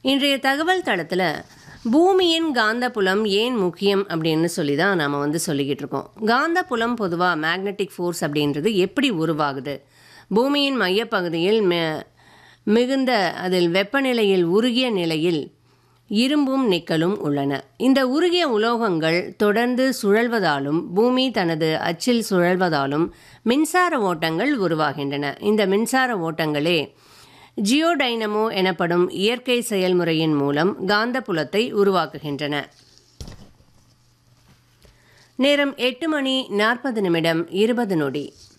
இன்றைய தகவல் தளத்தில் பூமியின் காந்தப்புலம் ஏன் முக்கியம் அப்படின்னு சொல்லி தான் நாம் வந்து சொல்லிக்கிட்டு இருக்கோம் காந்தப்புலம் பொதுவாக மேக்னெட்டிக் ஃபோர்ஸ் அப்படின்றது எப்படி உருவாகுது பூமியின் மையப்பகுதியில் மி- மிகுந்த அதில் வெப்பநிலையில் உருகிய நிலையில் இரும்பும் நிக்கலும் உள்ளன இந்த உருகிய உலோகங்கள் தொடர்ந்து சுழல்வதாலும் பூமி தனது அச்சில் சுழல்வதாலும் மின்சார ஓட்டங்கள் உருவாகின்றன இந்த மின்சார ஓட்டங்களே ஜியோடைனமோ எனப்படும் இயற்கை செயல்முறையின் மூலம் காந்தப்புலத்தை உருவாக்குகின்றன நேரம் எட்டு மணி நாற்பது நிமிடம் இருபது நொடி